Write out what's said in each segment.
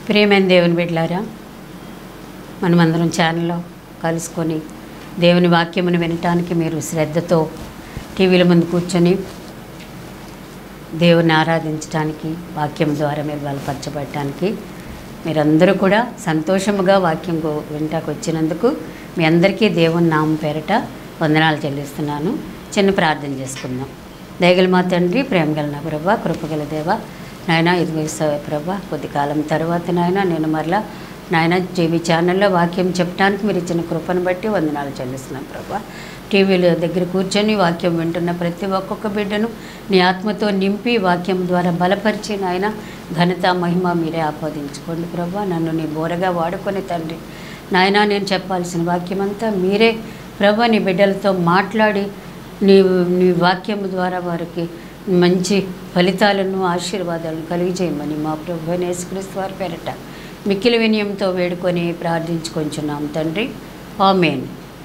ప్రియమైన దేవుని బిడ్డలారా మనమందరం ఛానల్లో కలుసుకొని దేవుని వాక్యమును వినటానికి మీరు శ్రద్ధతో టీవీల ముందు కూర్చొని దేవుని ఆరాధించడానికి వాక్యం ద్వారా మీరు బలపరచబడటానికి మీరందరూ కూడా సంతోషముగా వాక్యం గో- వింటాకు వచ్చినందుకు మీ అందరికీ దేవుని నామం పేరట వందనాలు చెల్లిస్తున్నాను చిన్న ప్రార్థన చేసుకుందాం దయగల మా తండ్రి ప్రేమగల నా ప్రభా కృపగల దేవ నాయన ఇదిగో ఇస్తావే ప్రభా కొద్ది కాలం తర్వాత నాయన నేను మరలా నాయన టీవీ ఛానల్లో వాక్యం చెప్పడానికి మీరు ఇచ్చిన కృపను బట్టి వందనాలు చెల్లిస్తున్నాను ప్రభా టీవీల దగ్గర కూర్చొని వాక్యం వింటున్న ప్రతి ఒక్కొక్క బిడ్డను నీ ఆత్మతో నింపి వాక్యం ద్వారా బలపరిచి నాయన ఘనత మహిమ మీరే ఆపాదించుకోండి ప్రభా నన్ను నీ బోరగా వాడుకొని తండ్రి నాయన నేను చెప్పాల్సిన వాక్యం అంతా మీరే ప్రభా నీ బిడ్డలతో మాట్లాడి నీ నీ వాక్యం ద్వారా వారికి మంచి ఫలితాలను ఆశీర్వాదాలను కలిగజేయమని మా ప్రభు యేసుక్రీస్తు వారి పేరట మిక్కిలి వినయంతో వేడుకొని ప్రార్థించుకొంచున్నాం తండ్రి ఆమెన్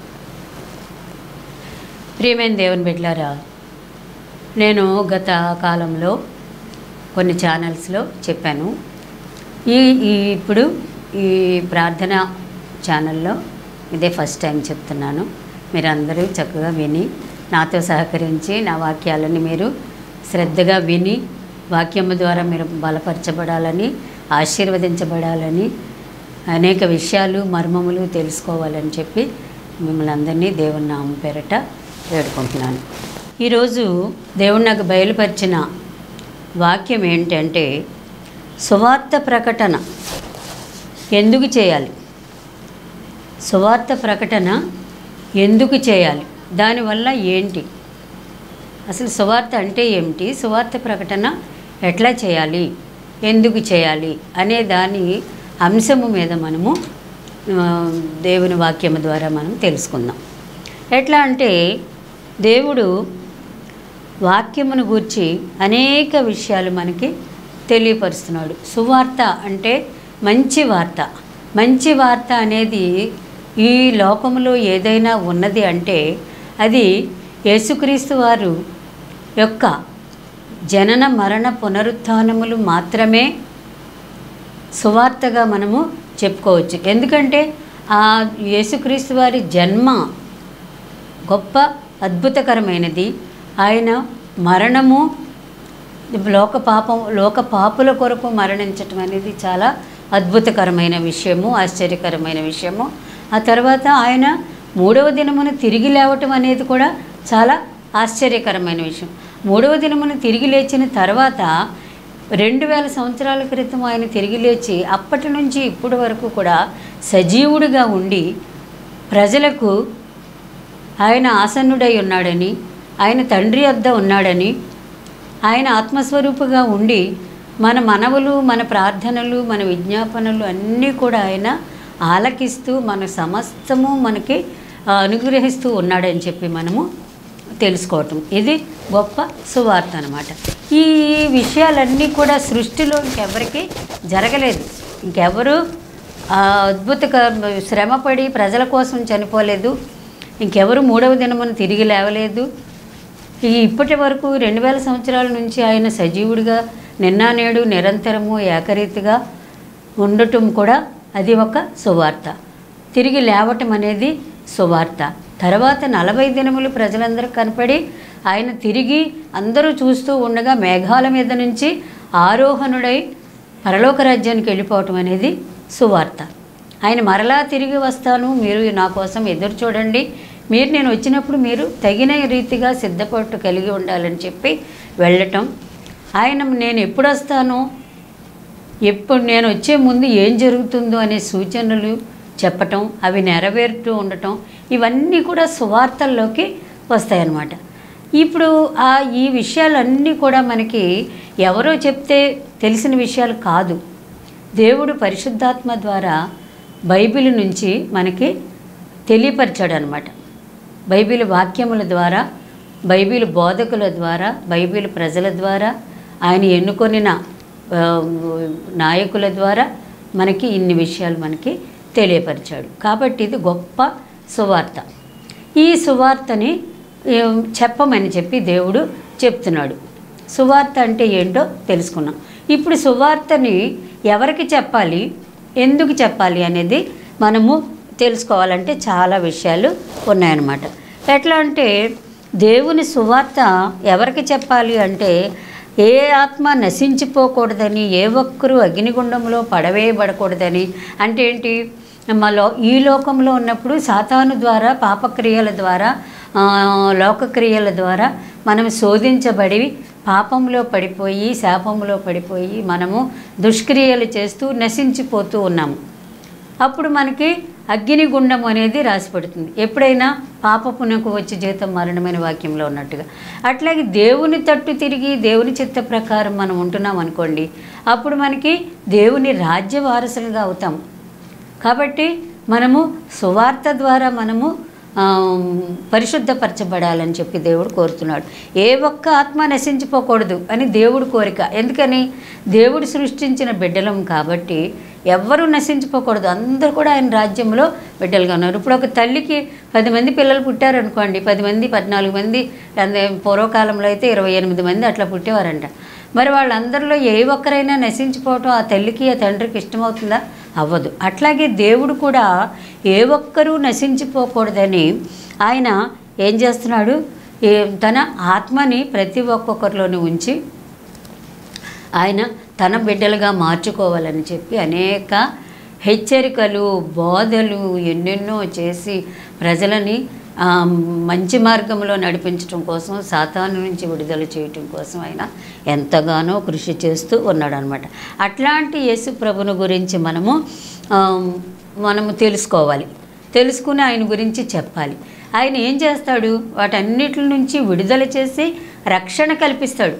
ప్రియమైన దేవుని బిడ్డలారా నేను గత కాలంలో కొన్ని ఛానల్స్లో చెప్పాను ఈ ఈ ఇప్పుడు ఈ ప్రార్థన ఛానల్లో ఇదే ఫస్ట్ టైం చెప్తున్నాను మీరందరూ చక్కగా విని నాతో సహకరించి నా వాక్యాలని మీరు శ్రద్ధగా విని వాక్యము ద్వారా మీరు బలపరచబడాలని ఆశీర్వదించబడాలని అనేక విషయాలు మర్మములు తెలుసుకోవాలని చెప్పి మిమ్మల్ని అందరినీ దేవుని నామం పేరట వేడుకుంటున్నాను ఈరోజు దేవుడు నాకు బయలుపరిచిన వాక్యం ఏంటంటే సువార్త ప్రకటన ఎందుకు చేయాలి సువార్త ప్రకటన ఎందుకు చేయాలి దానివల్ల ఏంటి అసలు సువార్త అంటే ఏమిటి సువార్త ప్రకటన ఎట్లా చేయాలి ఎందుకు చేయాలి అనే దాని అంశము మీద మనము ఆ, దేవుని వాక్యము ద్వారా మనం తెలుసుకుందాం ఎట్లా అంటే దేవుడు వాక్యమును గూర్చి అనేక విషయాలు మనకి తెలియపరుస్తున్నాడు సువార్త అంటే మంచి వార్త మంచి వార్త అనేది ఈ లోకంలో ఏదైనా ఉన్నది అంటే అది యేసుక్రీస్తు వారు యొక్క జనన మరణ పునరుత్థానములు మాత్రమే సువార్తగా మనము చెప్పుకోవచ్చు ఎందుకంటే ఆ యేసుక్రీస్తు వారి జన్మ గొప్ప అద్భుతకరమైనది ఆయన మరణము లోక పాపం లోక పాపుల కొరకు మరణించటం అనేది చాలా అద్భుతకరమైన విషయము ఆశ్చర్యకరమైన విషయము ఆ తర్వాత ఆయన మూడవ దినమున తిరిగి లేవటం అనేది కూడా చాలా ఆశ్చర్యకరమైన విషయం మూడవ దినమున తిరిగి లేచిన తర్వాత రెండు వేల సంవత్సరాల క్రితం ఆయన తిరిగి లేచి అప్పటి నుంచి ఇప్పటి వరకు కూడా సజీవుడిగా ఉండి ప్రజలకు ఆయన ఆసన్నుడై ఉన్నాడని ఆయన తండ్రి వద్ద ఉన్నాడని ఆయన ఆత్మస్వరూపుగా ఉండి మన మనవులు మన ప్రార్థనలు మన విజ్ఞాపనలు అన్నీ కూడా ఆయన ఆలకిస్తూ మన సమస్తము మనకి ఆ, అనుగ్రహిస్తూ ఉన్నాడని చెప్పి మనము తెలుసుకోవటం ఇది గొప్ప సువార్త అనమాట ఈ విషయాలన్నీ కూడా సృష్టిలో ఇంకెవరికి జరగలేదు ఇంకెవరు ఆ, అద్భుత శ్రమపడి ప్రజల కోసం చనిపోలేదు ఇంకెవరు మూడవ దినమున తిరిగి లేవలేదు ఈ ఇప్పటి వరకు రెండు వేల సంవత్సరాల నుంచి ఆయన సజీవుడిగా నిన్న నేడు నిరంతరము ఏకరీతిగా ఉండటం కూడా అది ఒక సువార్త తిరిగి లేవటం అనేది సువార్త తర్వాత నలభై దినములు ప్రజలందరూ కనపడి ఆయన తిరిగి అందరూ చూస్తూ ఉండగా మేఘాల మీద నుంచి ఆరోహణుడై పరలోక రాజ్యానికి వెళ్ళిపోవటం అనేది సువార్త ఆయన మరలా తిరిగి వస్తాను మీరు నా కోసం ఎదురు చూడండి మీరు నేను వచ్చినప్పుడు మీరు తగిన రీతిగా సిద్ధపట్టు కలిగి ఉండాలని చెప్పి వెళ్ళటం ఆయన నేను ఎప్పుడు వస్తాను ఎప్పుడు నేను వచ్చే ముందు ఏం జరుగుతుందో అనే సూచనలు చెప్పటం అవి నెరవేరుతూ ఉండటం ఇవన్నీ కూడా సువార్తల్లోకి వస్తాయన్నమాట ఇప్పుడు ఆ ఈ విషయాలన్నీ కూడా మనకి ఎవరో చెప్తే తెలిసిన విషయాలు కాదు దేవుడు పరిశుద్ధాత్మ ద్వారా బైబిల్ నుంచి మనకి తెలియపరిచాడు అనమాట బైబిల్ వాక్యముల ద్వారా బైబిల్ బోధకుల ద్వారా బైబిల్ ప్రజల ద్వారా ఆయన ఎన్నుకొనిన ఆ, నాయకుల ద్వారా మనకి ఇన్ని విషయాలు మనకి తెలియపరిచాడు కాబట్టి ఇది గొప్ప సువార్త ఈ సువార్తని ఏ, చెప్పమని చెప్పి దేవుడు చెప్తున్నాడు సువార్త అంటే ఏంటో తెలుసుకున్నాం ఇప్పుడు సువార్తని ఎవరికి చెప్పాలి ఎందుకు చెప్పాలి అనేది మనము తెలుసుకోవాలంటే చాలా విషయాలు ఉన్నాయన్నమాట ఎట్లా అంటే దేవుని సువార్త ఎవరికి చెప్పాలి అంటే ఏ ఆత్మ నశించిపోకూడదని ఏ ఒక్కరూ అగ్నిగుండంలో పడవేయబడకూడదని అంటే ఏంటి మాలో ఈ లోకంలో ఉన్నప్పుడు సాతాను ద్వారా పాపక్రియల ద్వారా ఆ, లోకక్రియల ద్వారా మనం శోధించబడి పాపంలో పడిపోయి శాపంలో పడిపోయి మనము దుష్క్రియలు చేస్తూ నశించిపోతూ ఉన్నాము అప్పుడు మనకి అగ్నిగుండం అనేది రాసిపడుతుంది ఎప్పుడైనా పాపపునకు వచ్చి జీతం మరణమైన వాక్యంలో ఉన్నట్టుగా అట్లాగే దేవుని తట్టు తిరిగి దేవుని చిత్త ప్రకారం మనం ఉంటున్నాం అనుకోండి అప్పుడు మనకి దేవుని రాజ్య వారసులుగా అవుతాం కాబట్టి మనము సువార్త ద్వారా మనము ఆ, పరిశుద్ధపరచబడాలని చెప్పి దేవుడు కోరుతున్నాడు ఏ ఒక్క ఆత్మ నశించిపోకూడదు అని దేవుడు కోరిక ఎందుకని దేవుడు సృష్టించిన బిడ్డలం కాబట్టి ఎవ్వరూ నశించిపోకూడదు అందరూ కూడా ఆయన రాజ్యంలో బిడ్డలుగా ఉన్నారు ఇప్పుడు ఒక తల్లికి పది మంది పిల్లలు పుట్టారనుకోండి పది మంది పద్నాలుగు మంది అందే పూర్వకాలంలో అయితే ఇరవై ఎనిమిది మంది అట్లా పుట్టేవారంట మరి వాళ్ళందరిలో ఏ ఒక్కరైనా నశించిపోవటం ఆ తల్లికి ఆ తండ్రికి ఇష్టమవుతుందా అవ్వదు అట్లాగే దేవుడు కూడా ఏ ఒక్కరూ నశించిపోకూడదని ఆయన ఏం చేస్తున్నాడు ఏ తన ఆత్మని ప్రతి ఒక్కొక్కరిలోని ఉంచి ఆయన తన బిడ్డలుగా మార్చుకోవాలని చెప్పి అనేక హెచ్చరికలు బోధలు ఎన్నెన్నో చేసి ప్రజలని ఆ, మంచి మార్గంలో నడిపించడం కోసం సాతాను నుంచి విడుదల చేయటం కోసం ఆయన ఎంతగానో కృషి చేస్తూ ఉన్నాడనమాట అట్లాంటి యేసు ప్రభుని గురించి మనము ఆ, మనము తెలుసుకోవాలి తెలుసుకుని ఆయన గురించి చెప్పాలి ఆయన ఏం చేస్తాడు వాటన్నిటి నుంచి విడుదల చేసి రక్షణ కల్పిస్తాడు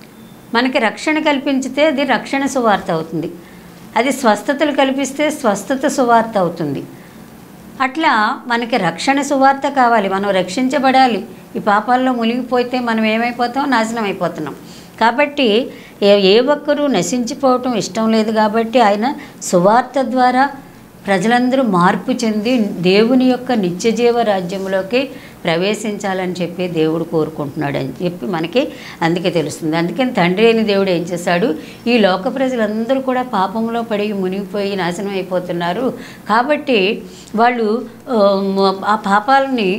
మనకి రక్షణ కల్పించితే అది రక్షణ సువార్త అవుతుంది అది స్వస్థతలు కల్పిస్తే స్వస్థత సువార్త అవుతుంది అట్లా మనకి రక్షణ సువార్త కావాలి మనం రక్షించబడాలి ఈ పాపాల్లో మునిగిపోతే మనం ఏమైపోతాం నాశనం అయిపోతున్నాం కాబట్టి ఏ ఏ ఒక్కరూ నశించిపోవటం ఇష్టం లేదు కాబట్టి ఆయన సువార్త ద్వారా ప్రజలందరూ మార్పు చెంది దేవుని యొక్క నిత్యజీవ రాజ్యంలోకి ప్రవేశించాలని చెప్పి దేవుడు కోరుకుంటున్నాడు అని చెప్పి మనకి అందుకే తెలుస్తుంది అందుకని తండ్రి అయిన దేవుడు ఏం చేశాడు ఈ లోక ప్రజలందరూ కూడా పాపంలో పడి మునిగిపోయి నాశనం అయిపోతున్నారు కాబట్టి వాళ్ళు ఆ, ఆ పాపాలని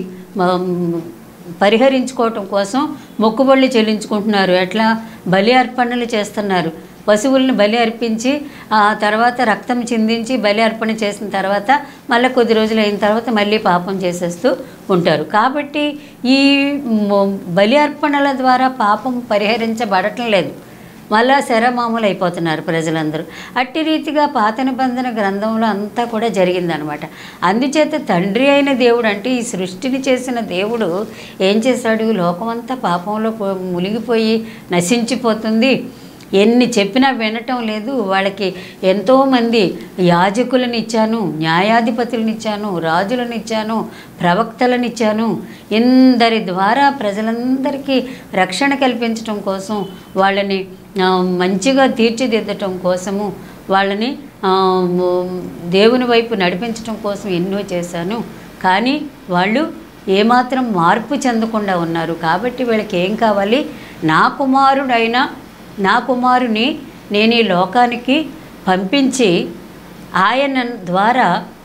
మ- పరిహరించుకోవటం కోసం మొక్కుబళ్ళు చెల్లించుకుంటున్నారు ఎట్లా బలి అర్పణలు చేస్తున్నారు పశువుల్ని బలి అర్పించి ఆ తర్వాత రక్తం చిందించి బలి అర్పణ చేసిన తర్వాత మళ్ళీ కొద్ది రోజులు అయిన తర్వాత మళ్ళీ పాపం చేసేస్తూ ఉంటారు కాబట్టి ఈ మొ- బలి అర్పణల ద్వారా పాపం పరిహరించబడటం లేదు మళ్ళా శరమామూలు అయిపోతున్నారు ప్రజలందరూ అట్టి రీతిగా పాత నిబంధన గ్రంథంలో అంతా కూడా జరిగిందనమాట అందుచేత తండ్రి అయిన దేవుడు అంటే ఈ సృష్టిని చేసిన దేవుడు ఏం చేశాడు లోకమంతా పాపంలో పో- మునిగిపోయి నశించిపోతుంది ఎన్ని చెప్పినా వినటం లేదు వాళ్ళకి ఎంతోమంది యాజకులను ఇచ్చాను న్యాయాధిపతులను ఇచ్చాను రాజులను ఇచ్చాను ప్రవక్తలను ఇచ్చాను ఇందరి ద్వారా ప్రజలందరికీ రక్షణ కల్పించటం కోసం వాళ్ళని ఆ, మంచిగా తీర్చిదిద్దటం కోసము వాళ్ళని ఆ, దేవుని వైపు నడిపించటం కోసం ఎన్నో చేశాను కానీ వాళ్ళు ఏమాత్రం మార్పు చెందకుండా ఉన్నారు కాబట్టి వీళ్ళకి ఏం కావాలి నా కుమారుడైన నా కుమారుని నేను ఈ లోకానికి పంపించి ఆయన ద్వారా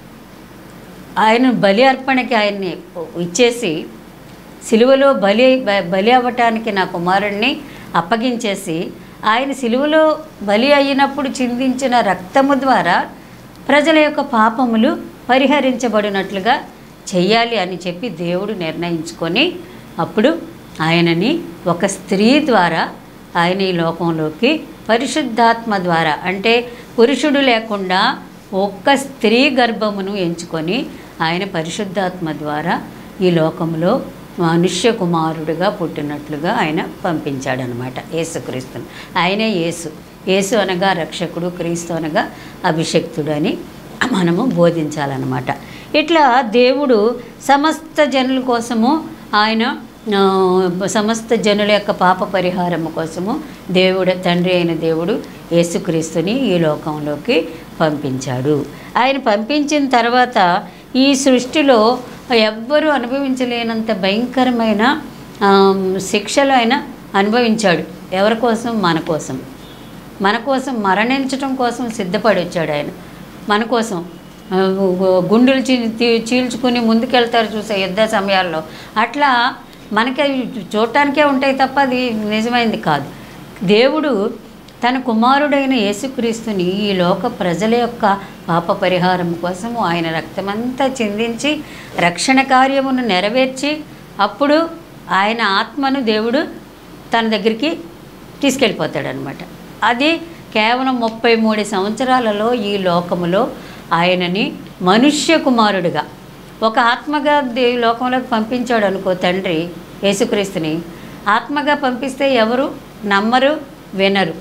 ఆయన బలి అర్పణకి ఆయన్ని ఇచ్చేసి సిలువలో బలి బ- బలి అవ్వటానికి నా కుమారుణ్ణి అప్పగించేసి ఆయన సిలువలో బలి అయినప్పుడు చిందించిన రక్తము ద్వారా ప్రజల యొక్క పాపములు పరిహరించబడినట్లుగా చెయ్యాలి అని చెప్పి దేవుడు నిర్ణయించుకొని అప్పుడు ఆయనని ఒక స్త్రీ ద్వారా ఆయన ఈ లోకంలోకి పరిశుద్ధాత్మ ద్వారా అంటే పురుషుడు లేకుండా ఒక్క స్త్రీ గర్భమును ఎంచుకొని ఆయన పరిశుద్ధాత్మ ద్వారా ఈ లోకంలో మనుష్య కుమారుడిగా పుట్టినట్లుగా ఆయన పంపించాడనమాట యేసుక్రీస్తుని ఆయనే యేసు యేసు అనగా రక్షకుడు క్రీస్తు అనగా అభిషక్తుడు అని మనము బోధించాలన్నమాట ఇట్లా దేవుడు సమస్త జనుల కోసము ఆయన ఆ, సమస్త జనుల యొక్క పాప పరిహారము కోసము దేవుడు తండ్రి అయిన దేవుడు యేసుక్రీస్తుని ఈ లోకంలోకి పంపించాడు ఆయన పంపించిన తర్వాత ఈ సృష్టిలో ఎవ్వరూ అనుభవించలేనంత భయంకరమైన ఆ, శిక్షలు ఆయన అనుభవించాడు ఎవరి కోసం మన కోసం మన కోసం మరణించటం కోసం సిద్ధపడి వచ్చాడు ఆయన మన కోసం ఆ, గు- గుండెలు చీ తీ- చీల్చుకుని ముందుకెళ్తారు చూసే యుద్ధ సమయాల్లో అట్లా మనకి అవి చూడటానికే ఉంటాయి తప్ప అది నిజమైంది కాదు దేవుడు తన కుమారుడైన యేసుక్రీస్తుని ఈ లోక ప్రజల యొక్క పాప పరిహారం కోసము ఆయన రక్తమంతా చిందించి రక్షణ కార్యమును నెరవేర్చి అప్పుడు ఆయన ఆత్మను దేవుడు తన దగ్గరికి తీసుకెళ్ళిపోతాడనమాట అది కేవలం ముప్పై మూడు సంవత్సరాలలో ఈ లోకములో ఆయనని మనుష్య కుమారుడిగా ఒక ఆత్మగా దే లోకంలోకి పంపించాడు అనుకో తండ్రి యేసుక్రీస్తుని ఆత్మగా పంపిస్తే ఎవరు నమ్మరు వినరు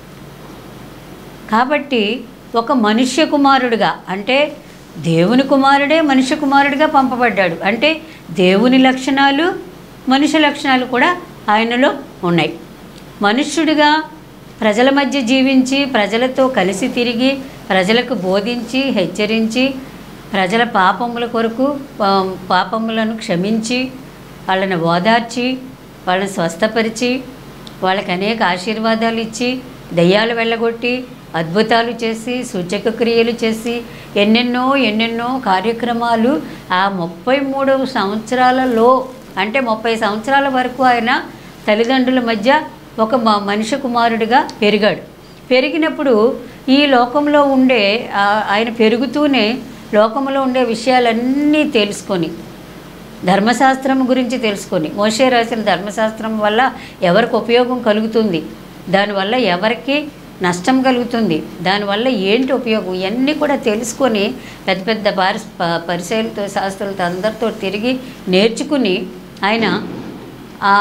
కాబట్టి ఒక మనుష్య కుమారుడిగా అంటే దేవుని కుమారుడే మనుష్య కుమారుడిగా పంపబడ్డాడు అంటే దేవుని లక్షణాలు మనుష్య లక్షణాలు కూడా ఆయనలో ఉన్నాయి మనుష్యుడిగా ప్రజల మధ్య జీవించి ప్రజలతో కలిసి తిరిగి ప్రజలకు బోధించి హెచ్చరించి ప్రజల పాపముల కొరకు పా- పాపములను క్షమించి వాళ్ళని ఓదార్చి వాళ్ళని స్వస్థపరిచి వాళ్ళకి అనేక ఆశీర్వాదాలు ఇచ్చి దయ్యాలు వెళ్ళగొట్టి అద్భుతాలు చేసి సూచక క్రియలు చేసి ఎన్నెన్నో ఎన్నెన్నో కార్యక్రమాలు ఆ ముప్పై మూడవ సంవత్సరాలలో అంటే ముప్పై సంవత్సరాల వరకు ఆయన తల్లిదండ్రుల మధ్య ఒక మ- మనిషి కుమారుడిగా పెరిగాడు పెరిగినప్పుడు ఈ లోకంలో ఉండే ఆ- ఆయన పెరుగుతూనే లోకంలో ఉండే విషయాలన్నీ తెలుసుకొని ధర్మశాస్త్రం గురించి తెలుసుకొని మోషే రాసిన ధర్మశాస్త్రం వల్ల ఎవరికి ఉపయోగం కలుగుతుంది దానివల్ల ఎవరికి నష్టం కలుగుతుంది దానివల్ల ఏంటి ఉపయోగం ఇవన్నీ కూడా తెలుసుకొని పెద్ద పెద్ద పారి పరిశీలతో శాస్త్రులతో అందరితో తిరిగి నేర్చుకుని ఆయన ఆ,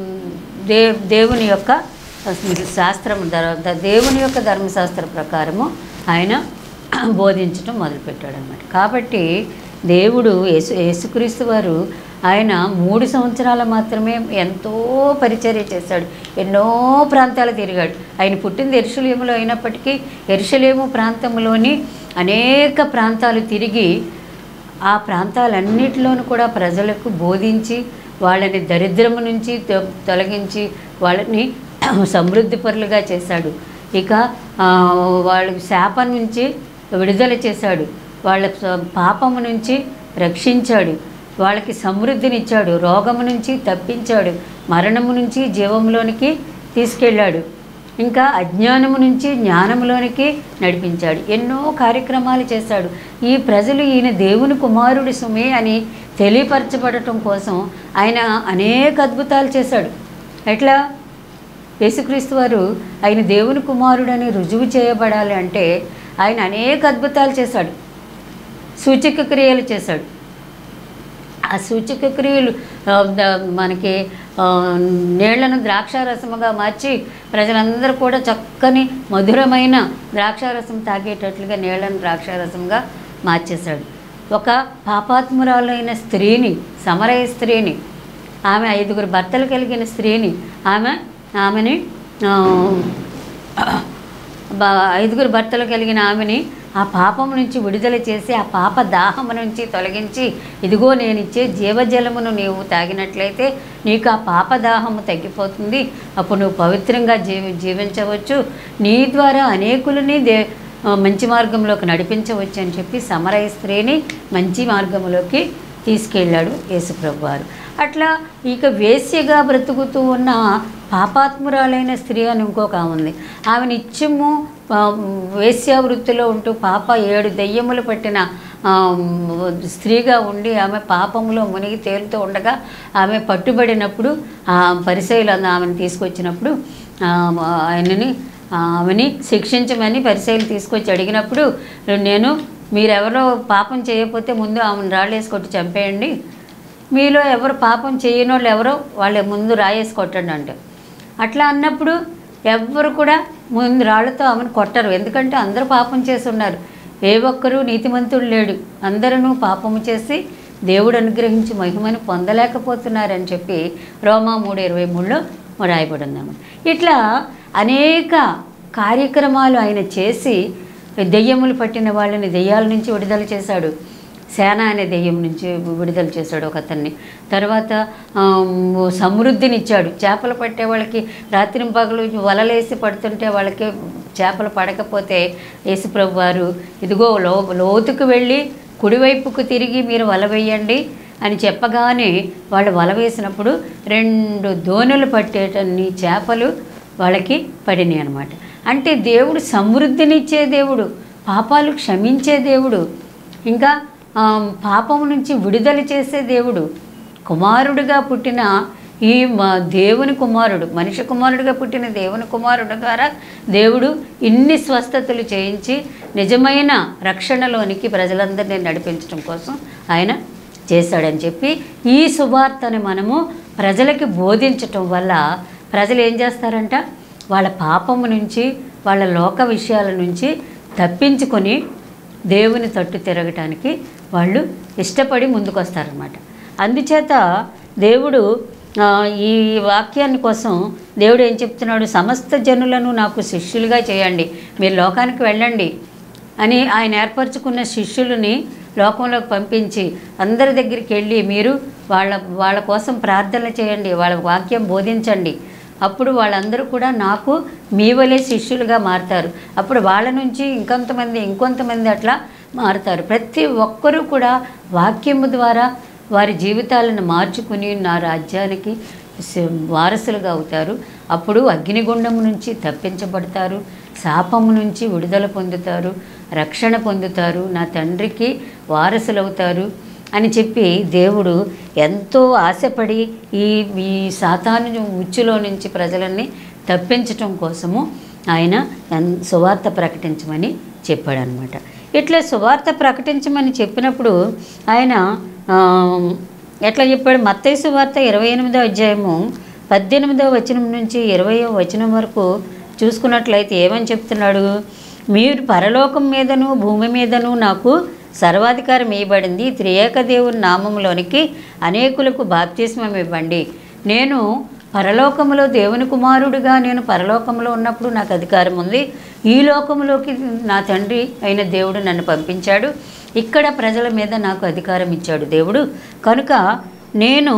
దే దేవుని యొక్క శాస్త్రం ధర- ద- దేవుని యొక్క ధర్మశాస్త్ర ప్రకారము ఆయన బోధించడం మొదలుపెట్టాడు అనమాట కాబట్టి దేవుడు యేసు యేసుక్రీస్తు వారు ఆయన మూడు సంవత్సరాలు మాత్రమే ఎంతో పరిచర్య చేశాడు ఎన్నో ప్రాంతాలు తిరిగాడు ఆయన పుట్టింది ఎరుషలేములో అయినప్పటికీ ఎరుషలేము ప్రాంతంలోని అనేక ప్రాంతాలు తిరిగి ఆ ప్రాంతాలన్నిటిలోనూ కూడా ప్రజలకు బోధించి వాళ్ళని దరిద్రము నుంచి తొ- తొలగించి వాళ్ళని సమృద్ధి పరులుగా చేశాడు ఇక ఆ, వాళ్ళకి శాపం నుంచి విడుదల చేశాడు వాళ్ళ స- పాపము నుంచి రక్షించాడు వాళ్ళకి సమృద్ధినిచ్చాడు రోగము నుంచి తప్పించాడు మరణము నుంచి జీవంలోనికి తీసుకెళ్ళాడు ఇంకా అజ్ఞానము నుంచి జ్ఞానములోనికి నడిపించాడు ఎన్నో కార్యక్రమాలు చేశాడు ఈ ప్రజలు ఈయన దేవుని కుమారుడి సుమే అని తెలియపరచబడటం కోసం ఆయన అనేక అద్భుతాలు చేశాడు ఎట్లా యేసుక్రీస్తు వారు ఆయన దేవుని కుమారుడని రుజువు చేయబడాలి అంటే ఆయన అనేక అద్భుతాలు చేశాడు సూచక క్రియలు చేశాడు ఆ సూచక క్రియలు ఆ, ద- మనకి ఆ, నీళ్లను ద్రాక్షారసముగా మార్చి ప్రజలందరూ కూడా చక్కని మధురమైన ద్రాక్షారసం తాగేటట్లుగా నీళ్లను ద్రాక్షారసంగా మార్చేశాడు ఒక పాపాత్మురాలైన స్త్రీని సమరయ స్త్రీని ఆమె ఐదుగురు భర్తలు కలిగిన స్త్రీని ఆమె ఆమెని ఆ, బ- ఐదుగురు భర్తలు కలిగిన ఆమెని ఆ పాపం నుంచి విడుదల చేసి ఆ పాప దాహము నుంచి తొలగించి ఇదిగో నేను ఇచ్చే జీవజలమును నీవు తాగినట్లయితే నీకు ఆ పాప దాహము తగ్గిపోతుంది అప్పుడు నువ్వు పవిత్రంగా జీవి జీవించవచ్చు నీ ద్వారా అనేకులని దే ఆ, మంచి మార్గంలోకి నడిపించవచ్చు అని చెప్పి సమరయ స్త్రీని మంచి మార్గంలోకి తీసుకెళ్ళాడు యేసుప్రభు వారు అట్లా ఇక వేశ్యగా బ్రతుకుతూ ఉన్న పాపాత్మురాలైన స్త్రీ అని ఇంకొక ఆమె ఉంది ఆమె నిత్యము ఆ, వేశ్యా వృత్తిలో ఉంటూ పాప ఏడు దెయ్యములు పట్టిన ఆ, స్త్రీగా ఉండి ఆమె పాపంలో మునిగి తేలుతూ ఉండగా ఆమె పట్టుబడినప్పుడు ఆ పరిశైలు ఆమెను తీసుకొచ్చినప్పుడు ఆ, ఆయనని ఆమెని శిక్షించమని పరిశైలు తీసుకొచ్చి అడిగినప్పుడు నేను మీరెవరో పాపం చేయకపోతే ముందు ఆమెను రాళ్ళేసి కొట్టి చంపేయండి మీలో ఎవరు పాపం చేయని వాళ్ళు ఎవరో వాళ్ళ ముందు రాయేసి కొట్టండి అంటే అట్లా అన్నప్పుడు ఎవ్వరు కూడా ముందు రాళ్ళతో ఆమెను కొట్టరు ఎందుకంటే అందరూ పాపం చేసి ఉన్నారు ఏ ఒక్కరూ నీతిమంతుడు లేడు అందరూ పాపము చేసి దేవుడు అనుగ్రహించి మహిమను పొందలేకపోతున్నారని చెప్పి రోమా మూడు ఇరవై మూడులో రాయబడి ఉందన్నమాట ఇట్లా అనేక కార్యక్రమాలు ఆయన చేసి దెయ్యములు పట్టిన వాళ్ళని దెయ్యాల నుంచి విడుదల చేశాడు సేన అనే దెయ్యం నుంచి విడుదల చేశాడు ఒక అతన్ని తర్వాత ఆమ్, సమృద్ధినిచ్చాడు చేపలు పట్టే వాళ్ళకి రాత్రి పగలు వలలేసి పడుతుంటే వాళ్ళకి చేపలు పడకపోతే యేసుప్రభు వారు ఇదిగో లో లోతుకు వెళ్ళి కుడివైపుకు తిరిగి మీరు వల వేయండి అని చెప్పగానే వాళ్ళు వల వేసినప్పుడు రెండు దోణులు పట్టేటన్ని చేపలు వాళ్ళకి పడినాయి అనమాట అంటే దేవుడు సమృద్ధినిచ్చే దేవుడు పాపాలు క్షమించే దేవుడు ఇంకా ఆ, పాపం నుంచి విడుదల చేసే దేవుడు కుమారుడిగా పుట్టిన ఈ మ- దేవుని కుమారుడు మనిషి కుమారుడిగా పుట్టిన దేవుని కుమారుడు ద్వారా దేవుడు ఇన్ని స్వస్థతలు చేయించి నిజమైన రక్షణలోనికి ప్రజలందరినీ నడిపించడం కోసం ఆయన చేశాడని చెప్పి ఈ సువార్తని మనము ప్రజలకి బోధించటం వల్ల ప్రజలు ఏం చేస్తారంట వాళ్ళ పాపము నుంచి వాళ్ళ లోక విషయాల నుంచి తప్పించుకొని దేవుని తట్టు తిరగటానికి వాళ్ళు ఇష్టపడి ముందుకు వస్తారనమాట అందుచేత దేవుడు ఆ, ఈ వాక్యాన్ని కోసం దేవుడు ఏం చెప్తున్నాడు సమస్త జనులను నాకు శిష్యులుగా చేయండి మీరు లోకానికి వెళ్ళండి అని ఆయన ఏర్పరచుకున్న శిష్యులని లోకంలోకి పంపించి అందరి దగ్గరికి వెళ్ళి మీరు వాళ్ళ వాళ్ళ కోసం ప్రార్థన చేయండి వాళ్ళ వాక్యం బోధించండి అప్పుడు వాళ్ళందరూ కూడా నాకు మీ వలే శిష్యులుగా మారుతారు అప్పుడు వాళ్ళ నుంచి ఇంకొంతమంది ఇంకొంతమంది అట్లా మారుతారు ప్రతి ఒక్కరూ కూడా వాక్యము ద్వారా వారి జీవితాలను మార్చుకుని నా రాజ్యానికి స- వారసులుగా అవుతారు అప్పుడు అగ్నిగుండం నుంచి తప్పించబడతారు శాపము నుంచి విడుదల పొందుతారు రక్షణ పొందుతారు నా తండ్రికి వారసులవుతారు అని చెప్పి దేవుడు ఎంతో ఆశపడి ఈ ఈ సాతాను ఉచ్చులో నుంచి ప్రజలని తప్పించటం కోసము ఆయన ఎన్- సువార్త ప్రకటించమని చెప్పాడనమాట ఇట్లా సువార్త ప్రకటించమని చెప్పినప్పుడు ఆయన ఆ, ఎట్లా చెప్పాడు మత్తయి సువార్త ఇరవై ఎనిమిదో అధ్యాయము పద్దెనిమిదో వచనం నుంచి ఇరవయో వచనం వరకు చూసుకున్నట్లయితే ఏమని చెప్తున్నాడు మీరు పరలోకం మీదను భూమి మీదను నాకు సర్వాధికారం ఇవ్వబడింది త్రియేక దేవుని నామములోనికి అనేకులకు బాప్తిస్మం ఇవ్వండి నేను పరలోకములో దేవుని కుమారుడిగా నేను పరలోకంలో ఉన్నప్పుడు నాకు అధికారం ఉంది ఈ లోకంలోకి నా తండ్రి అయిన దేవుడు నన్ను పంపించాడు ఇక్కడ ప్రజల మీద నాకు అధికారం ఇచ్చాడు దేవుడు కనుక నేను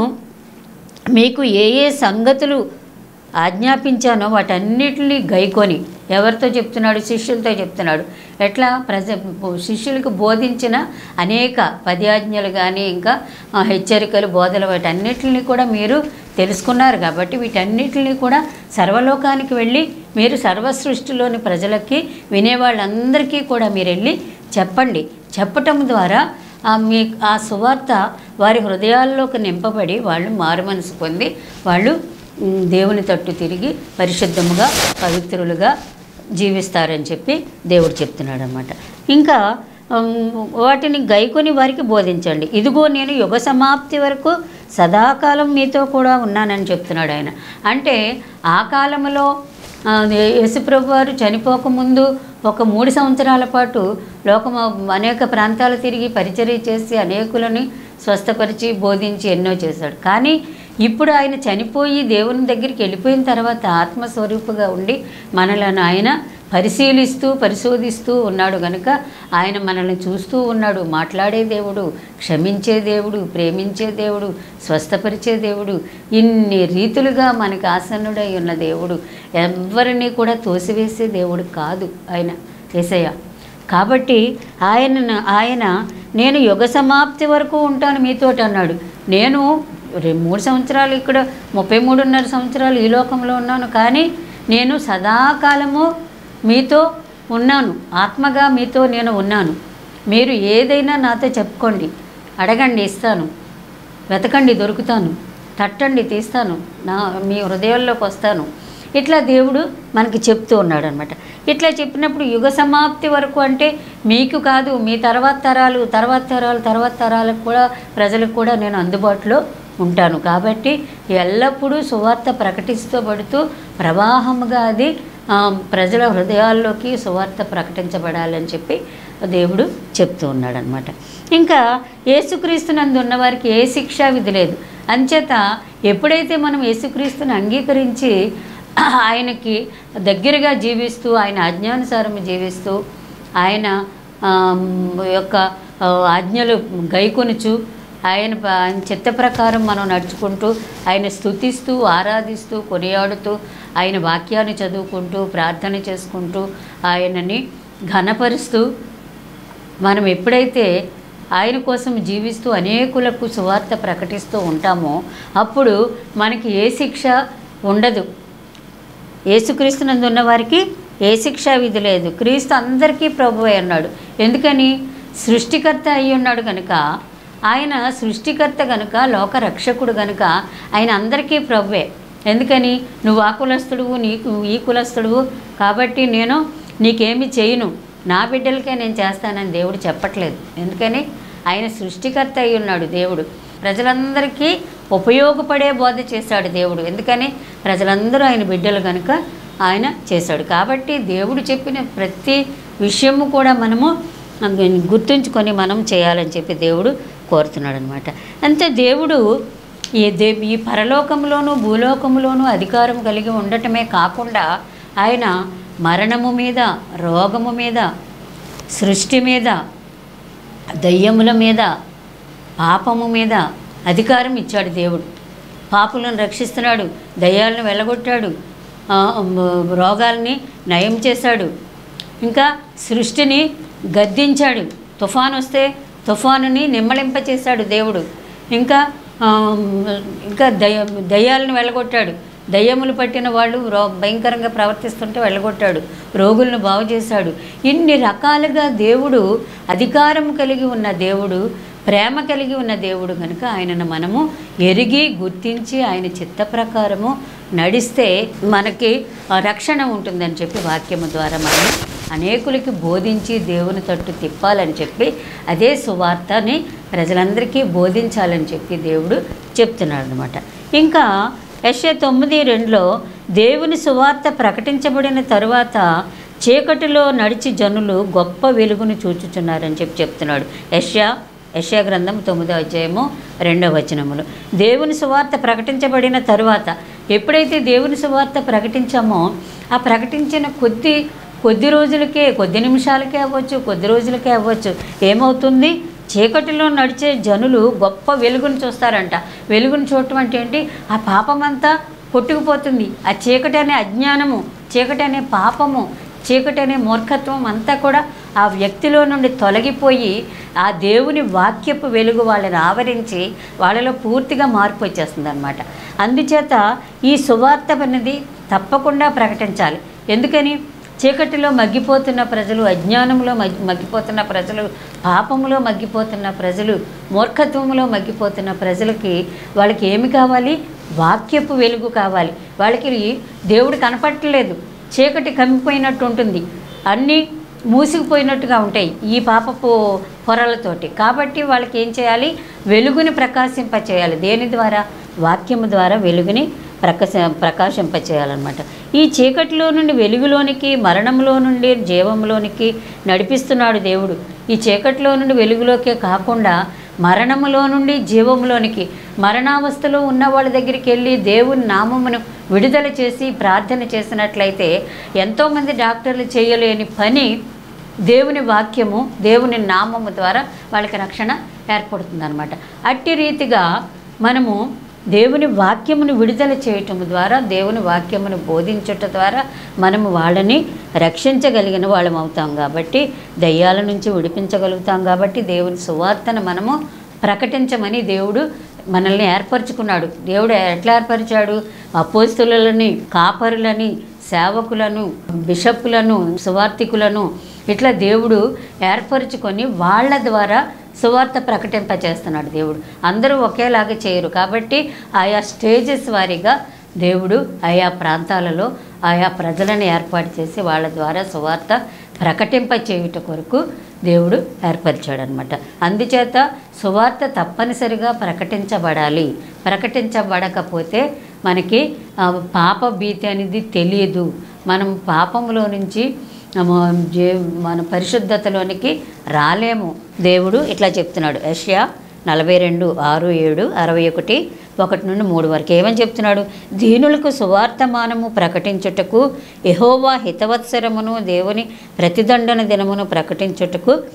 మీకు ఏ ఏ సంగతులు ఆజ్ఞాపించానో వాటన్నిటిని గైకొని ఎవరితో చెప్తున్నాడు శిష్యులతో చెప్తున్నాడు ఎట్లా ప్రజ శిష్యులకు బోధించిన అనేక పద్యాజ్ఞలు కానీ ఇంకా ఆ, హెచ్చరికలు బోధలు వాటన్నిటిని కూడా మీరు తెలుసుకున్నారు కాబట్టి వీటన్నిటిని కూడా సర్వలోకానికి వెళ్ళి మీరు సర్వ సృష్టిలోని ప్రజలకి వినేవాళ్ళందరికీ కూడా మీరు వెళ్ళి చెప్పండి చెప్పటం ద్వారా ఆ మీ ఆ సువార్త వారి హృదయాల్లోకి నింపబడి వాళ్ళు మారు మనసు పొంది వాళ్ళు ఉమ్, దేవుని తట్టు తిరిగి పరిశుద్ధముగా పవిత్రులుగా జీవిస్తారని చెప్పి దేవుడు చెప్తున్నాడు అనమాట ఇంకా ఉమ్, వాటిని గైకొని వారికి బోధించండి ఇదిగో నేను యుగ సమాప్తి వరకు సదాకాలం మీతో కూడా ఉన్నానని చెప్తున్నాడు ఆయన అంటే ఆ కాలంలో ఆ, యేసుప్రభు వారు చనిపోకముందు ఒక మూడు సంవత్సరాల పాటు లోకం అనేక ప్రాంతాలు తిరిగి పరిచర్య చేసి అనేకులని స్వస్థపరిచి బోధించి ఎన్నో చేశాడు కానీ ఇప్పుడు ఆయన చనిపోయి దేవుని దగ్గరికి వెళ్ళిపోయిన తర్వాత ఆత్మస్వరూపుగా ఉండి మనలను ఆయన పరిశీలిస్తూ పరిశోధిస్తూ ఉన్నాడు కనుక ఆయన మనల్ని చూస్తూ ఉన్నాడు మాట్లాడే దేవుడు క్షమించే దేవుడు ప్రేమించే దేవుడు స్వస్థపరిచే దేవుడు ఇన్ని రీతులుగా మనకు ఆసన్నుడై ఉన్న దేవుడు ఎవరిని కూడా తోసివేసే దేవుడు కాదు ఆయన ఏసయ్య కాబట్టి ఆయన ఆయన నేను యుగ సమాప్తి వరకు ఉంటాను మీతోటి అన్నాడు నేను రె- మూడు సంవత్సరాలు ఇక్కడ ముప్పై మూడున్నర సంవత్సరాలు ఈ లోకంలో ఉన్నాను కానీ నేను సదాకాలము మీతో ఉన్నాను ఆత్మగా మీతో నేను ఉన్నాను మీరు ఏదైనా నాతో చెప్పుకోండి అడగండి ఇస్తాను వెతకండి దొరుకుతాను తట్టండి తీస్తాను నా మీ హృదయాల్లోకి వస్తాను ఇట్లా దేవుడు మనకి చెప్తూ ఉన్నాడు అనమాట ఇట్లా చెప్పినప్పుడు యుగ సమాప్తి వరకు అంటే మీకు కాదు మీ తర్వాత తరాలు తర్వాత తరాలు తర్వాత తరాలకు కూడా ప్రజలకు కూడా నేను అందుబాటులో ఉంటాను కాబట్టి ఎల్లప్పుడూ సువార్త ప్రకటిస్తూ పడుతూ ప్రవాహముగా అది ఆ, ప్రజల హృదయాల్లోకి సువార్త ప్రకటించబడాలని చెప్పి దేవుడు చెప్తూ ఉన్నాడు అనమాట ఇంకా యేసుక్రీస్తునందు ఉన్నవారికి ఏ శిక్షా విధి లేదు అంచేత ఎప్పుడైతే మనం యేసుక్రీస్తుని అంగీకరించి ఆయనకి దగ్గరగా జీవిస్తూ ఆయన ఆజ్ఞానుసారం జీవిస్తూ ఆయన ఆ, యొక్క ఆ, ఆజ్ఞలు గైకొనుచు ఆయన ప- ఆయన చిత్త ప్రకారం మనం నడుచుకుంటూ ఆయన స్థుతిస్తూ ఆరాధిస్తూ కొనియాడుతూ ఆయన వాక్యాన్ని చదువుకుంటూ ప్రార్థన చేసుకుంటూ ఆయనని ఘనపరుస్తూ మనం ఎప్పుడైతే ఆయన కోసం జీవిస్తూ అనేకులకు సువార్త ప్రకటిస్తూ ఉంటామో అప్పుడు మనకి ఏ శిక్ష ఉండదు యేసుక్రీస్తునందు ఉన్న వారికి ఏ శిక్షా విధి లేదు క్రీస్తు అందరికీ ప్రభు అయి ఉన్నాడు ఎందుకని సృష్టికర్త అయి ఉన్నాడు కనుక ఆయన సృష్టికర్త గనుక లోక రక్షకుడు గనుక ఆయన అందరికీ ప్రభువే ఎందుకని నువ్వు ఆ కులస్తుడువు నీకు ఈ కులస్తుడువు కాబట్టి నేను నీకేమి చేయను నా బిడ్డలకే నేను చేస్తానని దేవుడు చెప్పట్లేదు ఎందుకని ఆయన సృష్టికర్త అయి ఉన్నాడు దేవుడు ప్రజలందరికీ ఉపయోగపడే బోధ చేశాడు దేవుడు ఎందుకని ప్రజలందరూ ఆయన బిడ్డలు కనుక ఆయన చేశాడు కాబట్టి దేవుడు చెప్పిన ప్రతి విషయము కూడా మనము గుర్తుంచుకొని మనం చేయాలని చెప్పి దేవుడు కోరుతున్నాడు అనమాట అంతే దేవుడు ఈ దే ఈ పరలోకంలోనూ భూలోకంలోనూ అధికారం కలిగి ఉండటమే కాకుండా ఆయన మరణము మీద రోగము మీద సృష్టి మీద దయ్యముల మీద పాపము మీద అధికారం ఇచ్చాడు దేవుడు పాపులను రక్షిస్తున్నాడు దయ్యాలను వెళ్ళగొట్టాడు ఆ, మ- రోగాల్ని నయం చేశాడు ఇంకా సృష్టిని గద్దించాడు తుఫాను వస్తే తుఫానుని నిమ్మళింపచేశాడు దేవుడు ఇంకా ఆ, ఇంకా దయ దయ్యాలను వెళ్ళగొట్టాడు దయ్యములు పట్టిన వాళ్ళు రో భయంకరంగా ప్రవర్తిస్తుంటే వెళ్ళగొట్టాడు రోగులను బాగు చేశాడు ఇన్ని రకాలుగా దేవుడు అధికారం కలిగి ఉన్న దేవుడు ప్రేమ కలిగి ఉన్న దేవుడు కనుక ఆయనను మనము ఎరిగి గుర్తించి ఆయన చిత్త ప్రకారము నడిస్తే మనకి ఆ రక్షణ ఉంటుందని చెప్పి వాక్యము ద్వారా మనం అనేకులకి బోధించి దేవుని తట్టు తిప్పాలని చెప్పి అదే సువార్తని ప్రజలందరికీ బోధించాలని చెప్పి దేవుడు చెప్తున్నాడు అనమాట ఇంకా యశ్య తొమ్మిది రెండులో దేవుని సువార్త ప్రకటించబడిన తరువాత చీకటిలో నడిచి జనులు గొప్ప వెలుగును చూచుచున్నారని చెప్పి చెప్తున్నాడు యశ్యా యశ్యా గ్రంథం తొమ్మిదో అధ్యాయము రెండవ వచనములు దేవుని సువార్త ప్రకటించబడిన తరువాత ఎప్పుడైతే దేవుని సువార్త ప్రకటించామో ఆ ప్రకటించిన కొద్ది కొద్ది రోజులకే కొద్ది నిమిషాలకే అవ్వచ్చు కొద్ది రోజులకే అవ్వచ్చు ఏమవుతుంది చీకటిలో నడిచే జనులు గొప్ప వెలుగును చూస్తారంట వెలుగును చూడటం అంటే ఏంటి ఆ పాపమంతా కొట్టుకుపోతుంది ఆ చీకటి అనే అజ్ఞానము చీకటి అనే పాపము చీకటి అనే మూర్ఖత్వం అంతా కూడా ఆ వ్యక్తిలో నుండి తొలగిపోయి ఆ దేవుని వాక్యపు వెలుగు వాళ్ళని ఆవరించి వాళ్ళలో పూర్తిగా మార్పు వచ్చేస్తుంది అనమాట అందుచేత ఈ సువార్త అనేది తప్పకుండా ప్రకటించాలి ఎందుకని చీకటిలో మగ్గిపోతున్న ప్రజలు అజ్ఞానంలో మగ్ మగ్గిపోతున్న ప్రజలు పాపములో మగ్గిపోతున్న ప్రజలు మూర్ఖత్వంలో మగ్గిపోతున్న ప్రజలకి వాళ్ళకి ఏమి కావాలి వాక్యపు వెలుగు కావాలి వాళ్ళకి దేవుడు కనపట్టలేదు చీకటి కమ్మిపోయినట్టు ఉంటుంది అన్నీ మూసుకుపోయినట్టుగా ఉంటాయి ఈ పాపపు పొరలతోటి కాబట్టి వాళ్ళకి ఏం చేయాలి వెలుగుని ప్రకాశింపచేయాలి దేని ద్వారా వాక్యము ద్వారా వెలుగుని ప్రకాశ ప్రకాశింపచేయాలన్నమాట ఈ చీకటిలో నుండి వెలుగులోనికి మరణంలో నుండి జీవంలోనికి నడిపిస్తున్నాడు దేవుడు ఈ చీకటిలో నుండి వెలుగులోకే కాకుండా మరణములో నుండి జీవములోనికి మరణావస్థలో ఉన్న వాళ్ళ దగ్గరికి వెళ్ళి దేవుని నామమును విడుదల చేసి ప్రార్థన చేసినట్లయితే ఎంతోమంది డాక్టర్లు చేయలేని పని దేవుని వాక్యము దేవుని నామము ద్వారా వాళ్ళకి రక్షణ ఏర్పడుతుందన్నమాట అట్టి రీతిగా మనము దేవుని వాక్యమును విడుదల చేయటం ద్వారా దేవుని వాక్యమును బోధించుట ద్వారా మనము వాళ్ళని రక్షించగలిగిన వాళ్ళం అవుతాం కాబట్టి దయ్యాల నుంచి విడిపించగలుగుతాం కాబట్టి దేవుని సువార్తను మనము ప్రకటించమని దేవుడు మనల్ని ఏర్పరచుకున్నాడు దేవుడు ఎట్లా ఏర్పరిచాడు అపోస్తులని కాపరులని సేవకులను బిషప్పులను సువార్థికులను ఇట్లా దేవుడు ఏర్పరచుకొని వాళ్ళ ద్వారా సువార్త ప్రకటింపచేస్తున్నాడు దేవుడు అందరూ ఒకేలాగా చేయరు కాబట్టి ఆయా స్టేజెస్ వారీగా దేవుడు ఆయా ప్రాంతాలలో ఆయా ప్రజలను ఏర్పాటు చేసి వాళ్ళ ద్వారా సువార్త ప్రకటింప చేయుట కొరకు దేవుడు ఏర్పరిచాడనమాట అందుచేత సువార్త తప్పనిసరిగా ప్రకటించబడాలి ప్రకటించబడకపోతే మనకి ఆ, పాప భీతి అనేది తెలియదు మనం పాపంలో నుంచి మ- జే- మన పరిశుద్ధతలోనికి రాలేము దేవుడు ఇట్లా చెప్తున్నాడు యష్యా నలభై రెండు ఆరు ఏడు అరవై ఒకటి ఒకటి నుండి మూడు వరకు ఏమని చెప్తున్నాడు దీనులకు సువార్తమానము ప్రకటించుటకు యెహోవా హితవత్సరమును దేవుని ప్రతిదండన దినమును ప్రకటించుటకు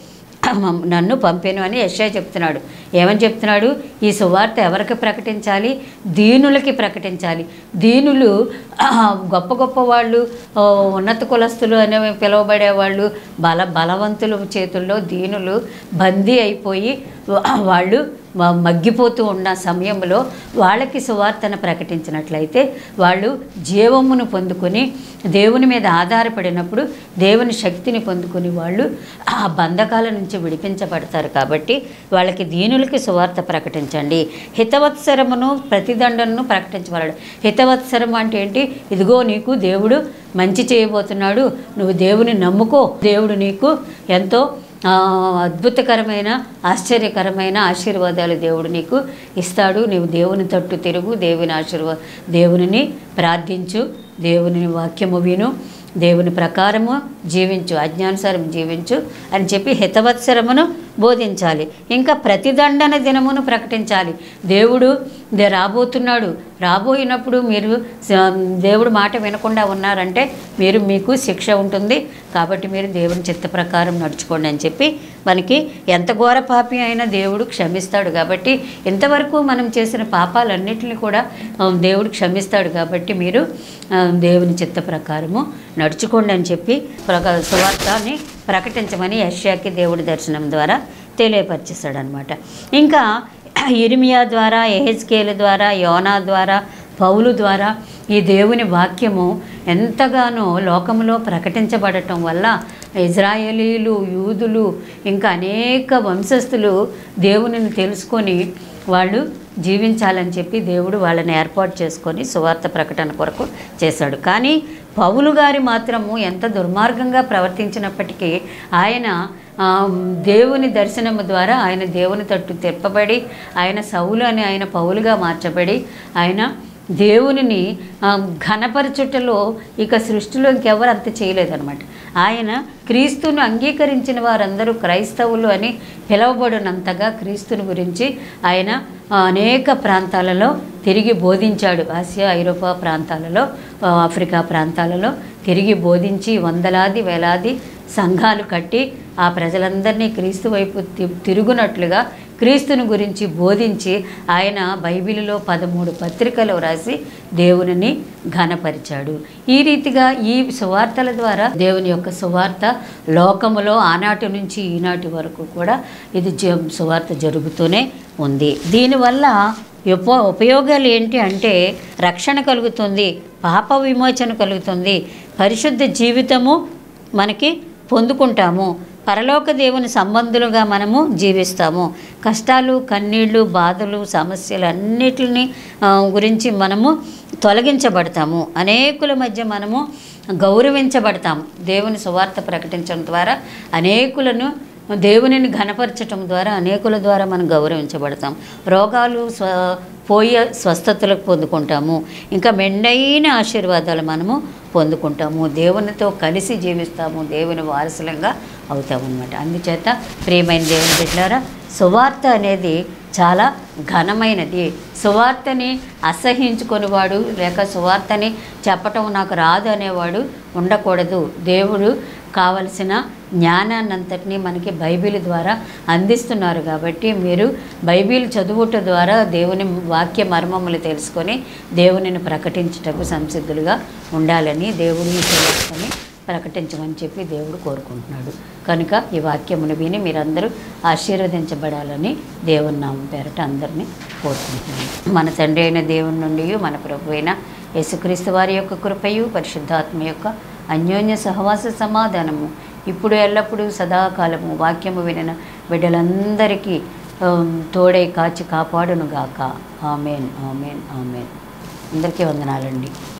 నన్ను పంపాను అని యశ్యా చెప్తున్నాడు ఏమని చెప్తున్నాడు ఈ సువార్త ఎవరికి ప్రకటించాలి దీనులకి ప్రకటించాలి దీనులు ఆ, గొప్ప గొప్ప వాళ్ళు ఆ, ఉన్నత కులస్తులు అనే పిలువబడే వాళ్ళు బల బలవంతుల చేతుల్లో దీనులు బందీ అయిపోయి వాళ్ళు మ- మగ్గిపోతూ ఉన్న సమయంలో వాళ్ళకి సువార్తను ప్రకటించినట్లయితే వాళ్ళు జీవమును పొందుకొని దేవుని మీద ఆధారపడినప్పుడు దేవుని శక్తిని పొందుకొని వాళ్ళు ఆ బంధకాల నుంచి విడిపించబడతారు కాబట్టి వాళ్ళకి దీనులకి సువార్త ప్రకటించండి హితవత్సరమును ప్రతిదండనను ప్రకటించబడాడు హితవత్సరం అంటే ఏంటి ఇదిగో నీకు దేవుడు మంచి చేయబోతున్నాడు నువ్వు దేవుని నమ్ముకో దేవుడు నీకు ఎంతో ఆ, అద్భుతకరమైన ఆశ్చర్యకరమైన ఆశీర్వాదాలు దేవుడు నీకు ఇస్తాడు నీవు దేవుని తట్టు తిరుగు దేవుని ఆశీర్వా దేవునిని ప్రార్థించు దేవుని వాక్యము విను దేవుని ప్రకారము జీవించు అజ్ఞానుసారం జీవించు అని చెప్పి హితవత్సరమును బోధించాలి ఇంకా ప్రతిదండన దినమును ప్రకటించాలి దేవుడు దే రాబోతున్నాడు రాబోయినప్పుడు మీరు స- దేవుడు మాట వినకుండా ఉన్నారంటే మీరు మీకు శిక్ష ఉంటుంది కాబట్టి మీరు దేవుని చిత్త ప్రకారం నడుచుకోండి అని చెప్పి మనకి ఎంత ఘోర పాపి అయినా దేవుడు క్షమిస్తాడు కాబట్టి ఇంతవరకు మనం చేసిన పాపాలన్నిటిని కూడా ఆ, దేవుడు క్షమిస్తాడు కాబట్టి మీరు ఆ, దేవుని చిత్త ప్రకారము నడుచుకోండి అని చెప్పి ప్రక సువార్తని ప్రకటించమని యష్యాకి దేవుడి దర్శనం ద్వారా తెలియపరిచేస్తాడు అనమాట ఇంకా ఇరిమియా ద్వారా ఎహెచ్కేల ద్వారా యోనా ద్వారా పౌలు ద్వారా ఈ దేవుని వాక్యము ఎంతగానో లోకంలో ప్రకటించబడటం వల్ల ఇజ్రాయేలీలు యూదులు ఇంకా అనేక వంశస్థులు దేవునిని తెలుసుకొని వాళ్ళు జీవించాలని చెప్పి దేవుడు వాళ్ళని ఏర్పాటు చేసుకొని సువార్త ప్రకటన కొరకు చేశాడు కానీ పౌలు గారి మాత్రము ఎంత దుర్మార్గంగా ప్రవర్తించినప్పటికీ ఆయన ఆ, దేవుని దర్శనము ద్వారా ఆయన దేవుని తట్టు తిప్పబడి ఆయన సౌలు అని ఆయన పౌలుగా మార్చబడి ఆయన దేవునిని ఆ, ఘనపరచుటలో ఇక సృష్టిలో ఇంకెవరు అంత చేయలేదన్నమాట ఆయన క్రీస్తును అంగీకరించిన వారందరూ క్రైస్తవులు అని పిలువబడినంతగా క్రీస్తుని గురించి ఆయన ఆ, అనేక ప్రాంతాలలో తిరిగి బోధించాడు ఆసియా ఐరోపా ప్రాంతాలలో ఆ, ఆఫ్రికా ప్రాంతాలలో తిరిగి బోధించి వందలాది వేలాది సంఘాలు కట్టి ఆ ప్రజలందరినీ క్రీస్తు వైపు తి- తిరుగునట్లుగా క్రీస్తుని గురించి బోధించి ఆయన బైబిల్లో పదమూడు పత్రికలు రాసి దేవునిని ఘనపరిచాడు ఈ రీతిగా ఈ సువార్తల ద్వారా దేవుని యొక్క సువార్త లోకములో ఆనాటి నుంచి ఈనాటి వరకు కూడా ఇది జ- సువార్త జరుగుతూనే ఉంది దీనివల్ల ఉప ఉపయోగాలు ఏంటి అంటే రక్షణ కలుగుతుంది పాప విమోచన కలుగుతుంది పరిశుద్ధ జీవితము మనకి పొందుకుంటాము పరలోక దేవుని సంబంధులుగా మనము జీవిస్తాము కష్టాలు కన్నీళ్ళు బాధలు సమస్యలు అన్నిటిని ఆ, గురించి మనము తొలగించబడతాము అనేకుల మధ్య మనము గౌరవించబడతాము దేవుని సువార్త ప్రకటించడం ద్వారా అనేకులను దేవునిని ఘనపరచటం ద్వారా అనేకుల ద్వారా మనం గౌరవించబడతాం రోగాలు స్వ పోయే స్వస్థతలకు పొందుకుంటాము ఇంకా మెండైన ఆశీర్వాదాలు మనము పొందుకుంటాము దేవునితో కలిసి జీవిస్తాము దేవుని వారసులంగా అవుతాము అనమాట అందుచేత ప్రియమైన దేవుని బిడ్డారా సువార్త అనేది చాలా ఘనమైనది సువార్తని అసహించుకునేవాడు లేక సువార్తని చెప్పటం నాకు రాదు అనేవాడు ఉండకూడదు దేవుడు కావలసిన జ్ఞానాన్నంతటినీ మనకి బైబిల్ ద్వారా అందిస్తున్నారు కాబట్టి మీరు బైబిల్ చదువుట ద్వారా దేవుని వాక్య మర్మములు తెలుసుకొని దేవునిని ప్రకటించుటకు సంసిద్ధులుగా ఉండాలని దేవుని సువార్తని ప్రకటించమని చెప్పి దేవుడు కోరుకుంటున్నాడు కనుక ఈ వాక్యమును విని మీరందరూ ఆశీర్వదించబడాలని దేవుని నామం పేరట అందరినీ కోరుకుంటున్నాను మన తండ్రి అయిన దేవుని నుండి మన ప్రభు అయిన యేసుక్రీస్తు వారి యొక్క కృపయు పరిశుద్ధాత్మ యొక్క అన్యోన్య సహవాస సమాధానము ఇప్పుడు ఎల్లప్పుడూ సదాకాలము వాక్యము వినిన బిడ్డలందరికీ ఆమ్, తోడై కాచి కాపాడునుగాక ఆమెన్ ఆమెన్ ఆమెన్ అందరికీ వందనాలండి